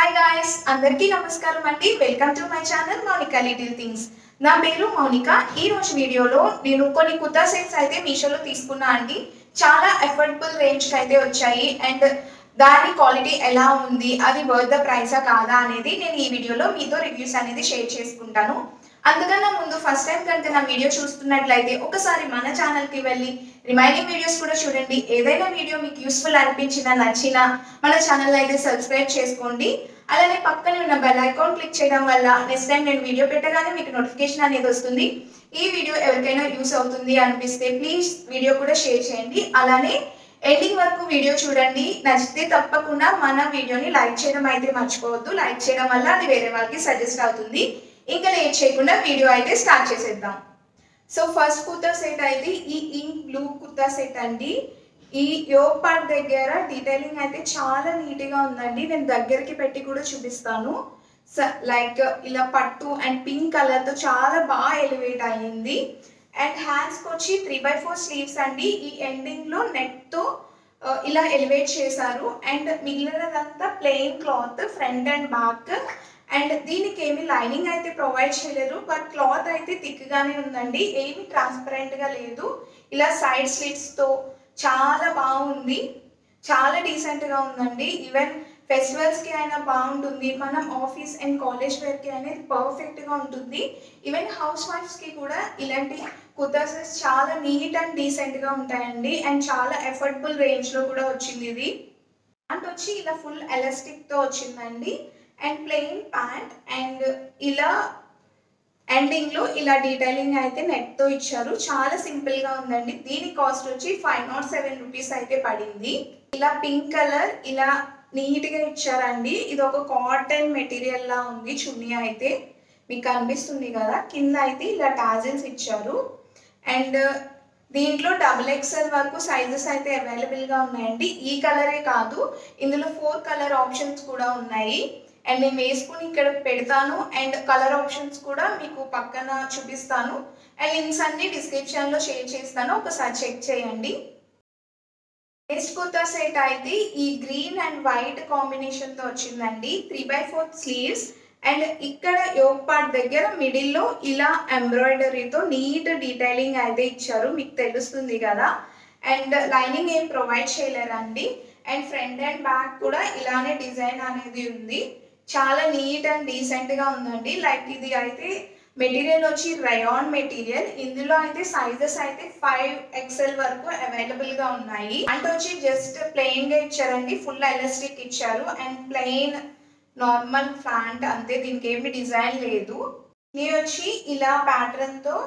hi guys అందరికీ నమస్కారం అండి welcome to my channel Mounika little things నా పేరు మౌనిక ఈ రోజు వీడియోలో నేను కొన్ని కుర్తా సెట్స్ అయితే మీషోలో తీసుకున్నా అండి చాలా అఫోర్డబుల్ రేంజ్ అయితే వచ్చాయి అండ్ దాని క్వాలిటీ ఎలా ఉంది అది వర్త్ ద ప్రైసా కాదా అనేది నేను ఈ వీడియోలో మీతో రివ్యూస్ అనేది షేర్ చేసుకుంటాను అందుకన్నా ముందు ఫస్ట్ టైం కనుక నా వీడియో చూస్తున్నట్లయితే ఒకసారి మన ఛానల్కి వెళ్ళి రిమైనింగ్ వీడియోస్ కూడా చూడండి ఏదైనా వీడియో మీకు యూస్ఫుల్ అనిపించినా నచ్చినా మన ఛానల్ అయితే సబ్స్క్రైబ్ చేసుకోండి అలానే పక్కనే ఉన్న బెల్ ఐకాన్ క్లిక్ చేయడం వల్ల నెక్స్ట్ టైం నేను వీడియో పెట్టగానే మీకు నోటిఫికేషన్ అనేది వస్తుంది ఈ వీడియో ఎవరికైనా యూస్ అవుతుంది అనిపిస్తే ప్లీజ్ వీడియో కూడా షేర్ చేయండి అలానే ఎండింగ్ వరకు వీడియో చూడండి నచ్చితే తప్పకుండా మన వీడియోని లైక్ చేయడం అయితే మర్చిపోవద్దు లైక్ చేయడం వల్ల అది వేరే వాళ్ళకి సజెస్ట్ అవుతుంది ఇంకా లేట్ చేయకుండా వీడియో అయితే స్టార్ట్ చేసేద్దాం సో ఫస్ట్ కుర్తా సెట్ అయితే ఈ ఇంక్ బ్లూ కుర్తా సెట్ అండి ఈ యోగ్ పార్ట్ దగ్గర డీటెయిలింగ్ అయితే చాలా నీట్గా ఉందండి నేను దగ్గరికి పెట్టి కూడా చూపిస్తాను లైక్ ఇలా పట్టు అండ్ పింక్ కలర్తో చాలా బాగా ఎలివేట్ అయ్యింది అండ్ హ్యాండ్స్కి వచ్చి త్రీ బై ఫోర్ స్లీవ్స్ అండి ఈ ఎండింగ్లో నెట్తో ఇలా ఎలివేట్ చేశారు అండ్ మిగిలినదంతా plain cloth front and back and దీనికి ఏమి లైనింగ్ అయితే ప్రొవైడ్ చేయలేరు బట్ క్లాత్ అయితే థిక్గానే ఉందండి ఏమి ట్రాన్స్పరెంట్గా లేదు ఇలా సైడ్ స్లిట్స్తో చాలా బాగుంది చాలా డీసెంట్గా ఉందండి ఈవెన్ ఫెస్టివల్స్కి అయినా బాగుంటుంది మనం ఆఫీస్ అండ్ కాలేజ్ వేర్కి అనేది పర్ఫెక్ట్గా ఉంటుంది ఈవెన్ హౌస్ వైఫ్స్కి కూడా ఇలాంటి కుర్తాసెస్ చాలా నీట్ అండ్ డీసెంట్గా ఉంటాయండి అండ్ చాలా ఎఫర్డబుల్ రేంజ్లో కూడా వచ్చింది ఇది ప్యాంట్ వచ్చి ఇలా ఫుల్ ఎలాస్టిక్తో వచ్చిందండి అండ్ ప్లెయిన్ ప్యాంట్ అండ్ ఇలా ఎండింగ్లో ఇలా డీటెయిలింగ్ అయితే నెట్తో ఇచ్చారు చాలా సింపుల్గా ఉందండి దీని కాస్ట్ వచ్చి ఫైవ్ నాట్ సెవెన్ రూపీస్ అయితే పడింది ఇలా పింక్ కలర్ ఇలా నీట్గా ఇచ్చారండి ఇది ఒక కాటన్ మెటీరియల్ లా ఉంది చున్నీ అయితే మీకు కనిపిస్తుంది కదా కింద అయితే ఇలా టాజిల్స్ ఇచ్చారు అండ్ దీంట్లో డబుల్ ఎక్స్ఎల్ వరకు సైజెస్ అయితే అవైలబుల్గా ఉన్నాయండి ఈ కలరే కాదు ఇందులో ఫోర్ కలర్ ఆప్షన్స్ కూడా ఉన్నాయి అండ్ నేను వేసుకుని ఇక్కడ పెడతాను అండ్ కలర్ ఆప్షన్స్ కూడా మీకు పక్కన చూపిస్తాను అండ్ లింక్స్ అన్ని డిస్క్రిప్షన్లో షేర్ చేస్తాను ఒకసారి చెక్ చేయండి నెక్స్ట్ కుర్తా సెట్ అయితే ఈ గ్రీన్ అండ్ వైట్ కాంబినేషన్తో వచ్చిందండి three by four sleeves and ఇక్కడ యోగ్ పార్ట్ దగ్గర మిడిల్లో ఇలా ఎంబ్రాయిడరీతో నీట్ డీటెయిలింగ్ అయితే ఇచ్చారు మీకు తెలుస్తుంది కదా అండ్ లైనింగ్ ఏం ప్రొవైడ్ చేయలేరండి అండ్ ఫ్రంట్ అండ్ బ్యాక్ కూడా ఇలానే డిజైన్ అనేది ఉంది చాలా నీట్ అండ్ డీసెంట్గా ఉందండి లైక్ ఇది అయితే మెటీరియల్ వచ్చి రయాన్ మెటీరియల్ ఇందులో అయితే సైజెస్ అయితే ఫైవ్ ఎక్స్ఎల్ వరకు అవైలబుల్గా ఉన్నాయి అంటే వచ్చి జస్ట్ ప్లెయిన్గా ఇచ్చారండి ఫుల్ ఎలాస్టిక్ ఇచ్చారు అండ్ ప్లెయిన్ నార్మల్ ప్యాంట్ అంతే దీనికి ఏమి డిజైన్ లేదు ఇది వచ్చి ఇలా ప్యాటర్న్తో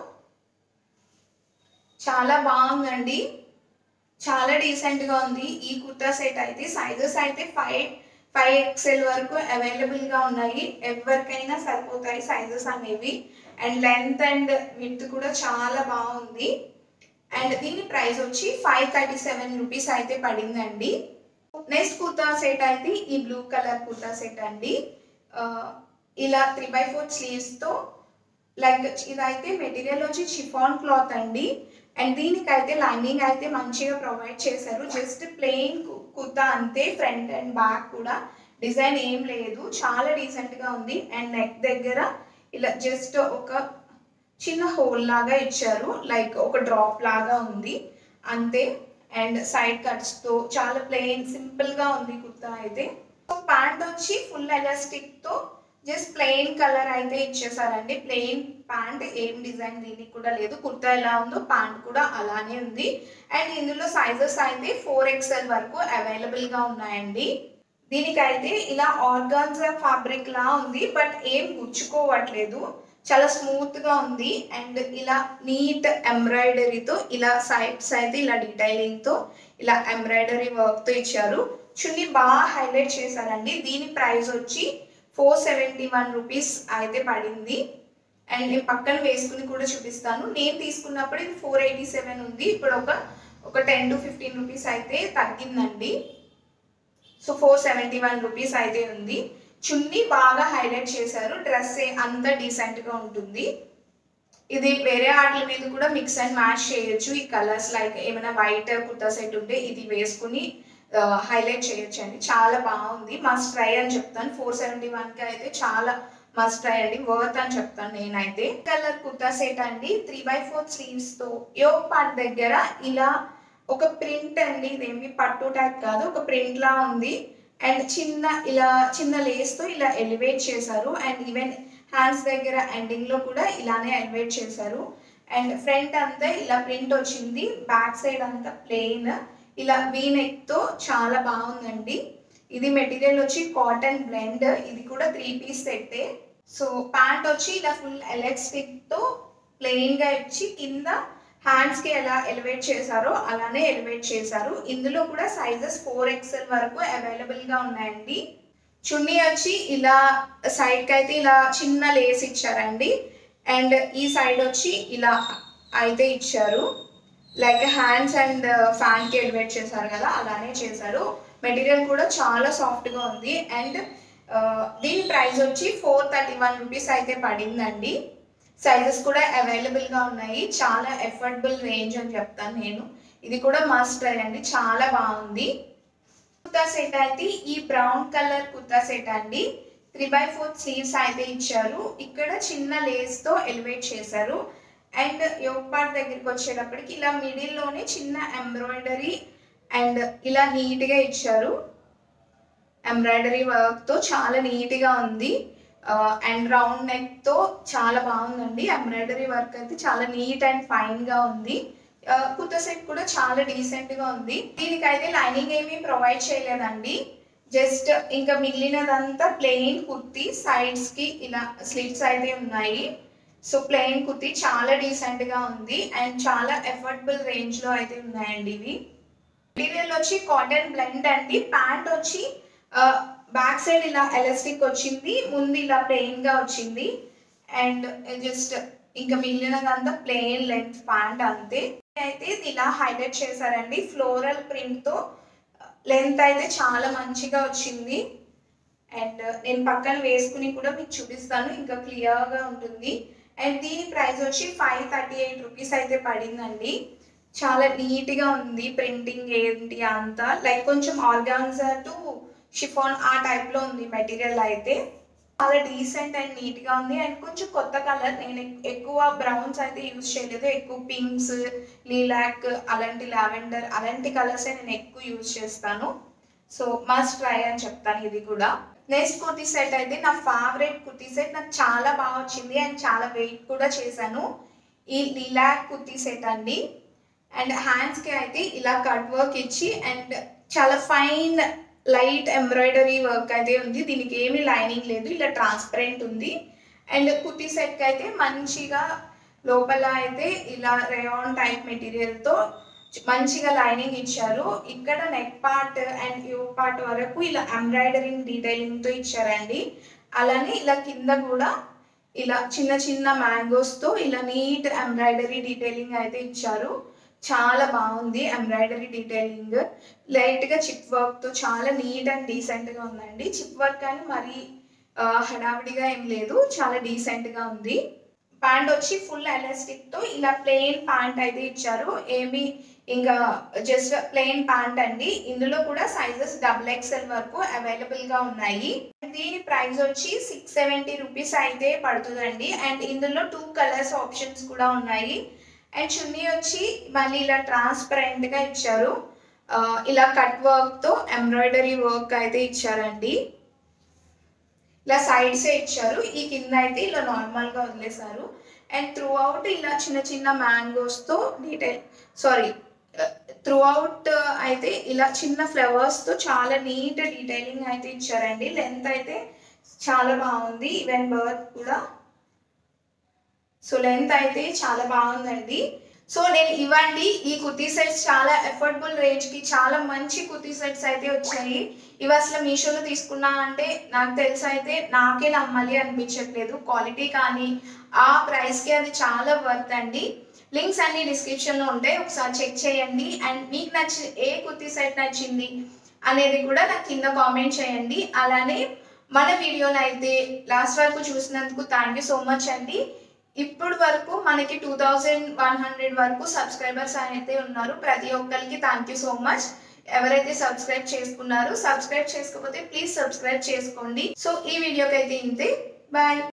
చాలా బాగుందండి చాలా డీసెంట్గా ఉంది ఈ కుర్తా సెట్ అయితే సైజెస్ అయితే ఫైవ్ ఫైవ్ ఎక్స్ఎల్ వరకు అవైలబుల్గా ఉన్నాయి ఎవరికైనా సరిపోతాయి సైజెస్ అనేవి అండ్ లెంత్ అండ్ విత్ కూడా చాలా బాగుంది అండ్ దీని ప్రైస్ వచ్చి ఫైవ్ థర్టీ సెవెన్ రూపీస్ అయితే పడిందండి నెక్స్ట్ కుర్తా సెట్ అయితే ఈ బ్లూ కలర్ కుర్తా సెట్ అండి ఇలా త్రీ బై ఫోర్ స్లీవ్స్తో లైక్ ఇదైతే మెటీరియల్ వచ్చి షిఫాన్ క్లాత్ అండి అండ్ దీనికైతే లైనింగ్ అయితే మంచిగా ప్రొవైడ్ చేశారు జస్ట్ ప్లెయిన్ కుర్తా అంతే ఫ్రంట్ అండ్ బ్యాక్ కూడా డిజైన్ ఏం లేదు చాలా డీసెంట్గా ఉంది అండ్ నెక్ దగ్గర ఇలా జస్ట్ ఒక చిన్న హోల్ లాగా ఇచ్చారు లైక్ ఒక డ్రాప్ లాగా ఉంది అంతే అండ్ సైడ్ కట్స్తో చాలా ప్లెయిన్ సింపుల్గా ఉంది కుర్తా అయితే ప్యాంట్ వచ్చి ఫుల్ ఎలాస్టిక్తో జస్ట్ ప్లెయిన్ కలర్ అయితే ఇచ్చేసారండి ప్లెయిన్ ప్యాంట్ ఏం డిజైన్ దీనికి కూడా లేదు కుర్తా ఎలా ఉందో ప్యాంట్ కూడా అలానే ఉంది అండ్ ఇందులో సైజెస్ అయితే ఫోర్ ఎక్స్ఎల్ వరకు అవైలబుల్గా ఉన్నాయండి దీనికైతే ఇలా ఆర్గాన్జా ఫ్యాబ్రిక్ లా ఉంది బట్ ఏం గుచ్చుకోవట్లేదు చాలా స్మూత్గా ఉంది అండ్ ఇలా నీట్ ఎంబ్రాయిడరీతో ఇలా సైడ్స్ అయితే ఇలా డీటెయిలింగ్తో ఇలా ఎంబ్రాయిడరీ వర్క్తో ఇచ్చారు చున్నీ బాగా హైలైట్ చేశారండి దీని ప్రైస్ వచ్చి ఫోర్ సెవెంటీ వన్ రూపీస్ అయితే పడింది అండ్ నేను పక్కన వేసుకుని కూడా చూపిస్తాను నేను తీసుకున్నప్పుడు ఇది ఫోర్ ఎయిటీ సెవెన్ ఉంది ఇప్పుడు ఒక ఒక టెన్ టు ఫిఫ్టీన్ రూపీస్ అయితే తగ్గిందండి so four seventy one rupees అయితే ఉంది చున్నీ బాగా హైలైట్ చేశారు డ్రెస్ అంత డీసెంట్గా ఉంటుంది ఇది వేరే ఆటల మీద కూడా మిక్స్ అండ్ మ్యాచ్ చేయొచ్చు ఈ కలర్స్ లైక్ ఏమైనా వైట్ కుర్తా సెట్ ఉంటే ఇది వేసుకుని హైలైట్ చేయొచ్చు అండి చాలా బాగుంది మస్ట్ ట్రై అని చెప్తాను ఫోర్ సెవెంటీ వన్కి అయితే చాలా మస్ట్ ట్రై అండి వర్త్ అని చెప్తాను నేనైతే కలర్ కుర్తా సెట్ అండి త్రీ బై ఫోర్ స్లీవ్స్తో యోగ్ పార్ట్ దగ్గర ఇలా ఒక ప్రింట్ అండి ఇదేమి పట్టు టైప్ కాదు ఒక ప్రింట్ లా ఉంది అండ్ చిన్న ఇలా చిన్న లేస్తో ఇలా ఎలివేట్ చేశారు అండ్ ఈవెన్ హ్యాండ్స్ దగ్గర ఎండింగ్ లో కూడా ఇలానే ఎలివేట్ చేశారు అండ్ ఫ్రంట్ అంతా ఇలా ప్రింట్ వచ్చింది బ్యాక్ సైడ్ అంతా ప్లెయిన్ ఇలా వీ నెక్ తో చాలా బాగుందండి ఇది మెటీరియల్ వచ్చి కాటన్ బ్లెండ్ ఇది కూడా త్రీ పీస్ సెట్టే సో ప్యాంట్ వచ్చి ఇలా ఫుల్ ఎలాస్టిక్ తో ప్లెయిన్ గా ఇచ్చి కింద హ్యాండ్స్ కి ఎలా ఎలివేట్ చేశారో అలానే ఎలివేట్ చేశారు ఇందులో కూడా సైజెస్ ఫోర్ ఎక్స్ఎల్ వరకు అవైలబుల్ గా ఉన్నాయండి చున్నీ వచ్చి ఇలా సైడ్ కి అయితే ఇలా చిన్న లేస్ ఇచ్చారండి అండ్ ఈ సైడ్ వచ్చి ఇలా అయితే ఇచ్చారు లైక్ హ్యాండ్స్ అండ్ ఫ్యాన్ కి ఎలివేట్ చేశారు కదా అలానే చేశారు మెటీరియల్ కూడా చాలా సాఫ్ట్ గా ఉంది అండ్ దీని ప్రైస్ వచ్చి ఫోర్ థర్టీ వన్ రూపీస్ అయితే పడిందండి సైజెస్ కూడా అవైలబుల్ గా ఉన్నాయి చాలా ఎఫర్డబుల్ రేంజ్ అని చెప్తాను నేను ఇది కూడా మస్ట్ ట్రై అండి చాలా బాగుంది కుర్తా సెట్ అయితే ఈ బ్రౌన్ కలర్ కుర్తా సెట్ అండి త్రీ బై ఫోర్త్ స్లీవ్స్ అయితే ఇచ్చారు ఇక్కడ చిన్న లేస్ తో ఎలివేట్ చేశారు అండ్ యోగ్ పార్ట్ దగ్గరికి వచ్చేటప్పటికి ఇలా మిడిల్ లోనే చిన్న ఎంబ్రాయిడరీ అండ్ ఇలా నీట్ గా ఇచ్చారు ఎంబ్రాయిడరీ వర్క్ తో చాలా నీట్ గా ఉంది అండ్ రౌండ్ నెక్ తో చాలా బాగుందండి ఎంబ్రాయిడరీ వర్క్ అయితే చాలా నీట్ అండ్ ఫైన్ గా ఉంది కుర్త సెట్ కూడా చాలా డీసెంట్ గా ఉంది దీనికైతే లైనింగ్ ఏమీ ప్రొవైడ్ చేయలేదండి జస్ట్ ఇంకా మిగిలినదంతా ప్లెయిన్ కుర్తి సైడ్స్ కి ఇలా స్లిట్స్ అయితే ఉన్నాయి సో ప్లెయిన్ కుర్తి చాలా డీసెంట్ గా ఉంది అండ్ చాలా ఎఫర్డబుల్ రేంజ్ లో అయితే ఉన్నాయండి ఇవి మెటీరియల్ వచ్చి కాటన్ బ్లెండ్ అండి ప్యాంట్ వచ్చి బ్యాక్ సైడ్ ఇలా ఎలాస్టిక్ వచ్చింది ముందు ఇలా ప్లెయిన్ గా వచ్చింది అండ్ జస్ట్ ఇంకా మిగిలినదంతా ప్లెయిన్ లెంత్ ప్యాంట్ అంతే అయితే ఇది ఇలా హైలైట్ చేశారండి ఫ్లోరల్ ప్రింట్ తో లెంత్ అయితే చాలా మంచిగా వచ్చింది అండ్ నేను పక్కన వేసుకుని కూడా మీకు చూపిస్తాను ఇంకా క్లియర్గా ఉంటుంది అండ్ దీని ప్రైస్ వచ్చి ఫైవ్ థర్టీ ఎయిట్ రూపీస్ అయితే పడిందండి చాలా నీట్గా ఉంది ప్రింటింగ్ ఏంటి అంతా లైక్ కొంచెం ఆర్గాన్జా టు షిఫాన్ ఆ టైప్లో ఉంది మెటీరియల్ అయితే చాలా డీసెంట్ అండ్ నీట్గా ఉంది అండ్ కొంచెం కొత్త కలర్ నేను ఎక్- ఎక్కువ బ్రౌన్స్ అయితే యూజ్ చేయలేదు ఎక్కువ పింక్స్ లీలాక్ అలాంటి లావెండర్ అలాంటి కలర్సే నేను ఎక్కువ యూజ్ చేస్తాను సో మస్ట్ ట్రై అని చెప్తాను ఇది కూడా నెక్స్ట్ కుర్తీ సెట్ అయితే నా ఫేవరెట్ కుర్తీ సెట్ నాకు చాలా బాగా వచ్చింది అండ్ చాలా వెయిట్ కూడా చేశాను ఈ లీలాక్ కుర్తీ సెట్ అండి అండ్ హ్యాండ్స్కి అయితే ఇలా కట్ వర్క్ ఇచ్చి అండ్ చాలా ఫైన్ లైట్ ఎంబ్రాయిడరీ వర్క్ అయితే ఉంది దీనికి ఏమీ లైనింగ్ లేదు ఇలా ట్రాన్స్పరెంట్ ఉంది అండ్ కుర్తీ సెట్కి అయితే మంచిగా లోపల అయితే ఇలా రేయాన్ టైప్ మెటీరియల్తో మంచిగా లైనింగ్ ఇచ్చారు ఇక్కడ neck part and U part వరకు ఇలా ఎంబ్రాయిడరింగ్ డీటెయిలింగ్తో ఇచ్చారండి అలానే ఇలా కింద కూడా ఇలా చిన్న చిన్న మ్యాంగోస్తో ఇలా నీట్ ఎంబ్రాయిడరీ డీటెయిలింగ్ అయితే ఇచ్చారు చాలా బాగుంది ఎంబ్రాయిడరీ డీటెయిలింగ్ లైట్గా చిప్ వర్క్తో చాలా నీట్ అండ్ డీసెంట్గా ఉందండి చిప్ వర్క్ అని మరీ ఆ, హడావిడిగా ఏం లేదు చాలా డీసెంట్గా ఉంది ప్యాంట్ వచ్చి ఫుల్ ఎలాస్టిక్ తో ఇలా ప్లెయిన్ ప్యాంట్ అయితే ఇచ్చారు ఏమి ఇంకా జస్ట్ ప్లెయిన్ ప్యాంట్ అండి ఇందులో కూడా సైజెస్ డబుల్ ఎక్స్ఎల్ వరకు అవైలబుల్ గా ఉన్నాయి దీని ప్రైస్ వచ్చి సిక్స్ సెవెంటీ రూపీస్ అయితే పడుతుందండి అండ్ ఇందులో టూ కలర్స్ ఆప్షన్స్ కూడా ఉన్నాయి అండ్ చున్నీ వచ్చి మళ్ళీ ఇలా ట్రాన్స్పరెంట్ గా ఇచ్చారు ఆ, ఇలా కట్ వర్క్ తో ఎంబ్రాయిడరీ వర్క్ అయితే ఇచ్చారండి ఇలా సైడ్సే ఇచ్చారు ఈ కింద అయితే ఇలా నార్మల్ గా వదిలేశారు అండ్ త్రూ అవుట్ ఇలా చిన్న చిన్న మ్యాంగోస్ తో డీటెయిల్ సారీ త్రూ అవుట్ అయితే ఇలా చిన్న ఫ్లవర్స్ తో చాలా నీట్ డీటెయిలింగ్ అయితే ఇచ్చారండి లెంత్ అయితే చాలా బాగుంది ఈవెన్ బర్త్ కూడా సో లెంత్ అయితే చాలా బాగుందండి సో నేను ఇవ్వండి ఈ కుర్తీ సెట్స్ చాలా అఫోర్డబుల్ రేంజ్ కి చాలా మంచి కుర్తీ సెట్స్ అయితే వచ్చాయి ఇవి అసలు మీషోలో తీసుకున్నా అంటే నాకు తెలిసి అయితే నాకే నమ్మాలి అనిపించట్లేదు క్వాలిటీ కానీ ఆ ప్రైస్ కి అది చాలా వర్త్ అండి లింక్స్ అన్ని డిస్క్రిప్షన్ లో ఉంటాయి ఒకసారి చెక్ చేయండి అండ్ మీకు నచ్చి ఏ కుర్తీ సెట్ నచ్చింది అనేది కూడా నాకు కింద కామెంట్ చేయండి అలానే మన వీడియోని అయితే లాస్ట్ వరకు చూసినందుకు థ్యాంక్ యూ సో మచ్ అండి ఇప్పుడు వరకు మనకి టూ థౌజండ్ వన్ హండ్రెడ్ వరకు సబ్స్క్రైబర్స్ అయితే ఉన్నారు ప్రతి ఒక్కరికి థ్యాంక్ యూ సో మచ్ ఎవరైతే సబ్స్క్రైబ్ చేసుకున్నారో సబ్స్క్రైబ్ చేసుకోకపోతే ప్లీజ్ సబ్స్క్రైబ్ చేసుకోండి సో ఈ వీడియోకి అయితే ఇంతే బాయ్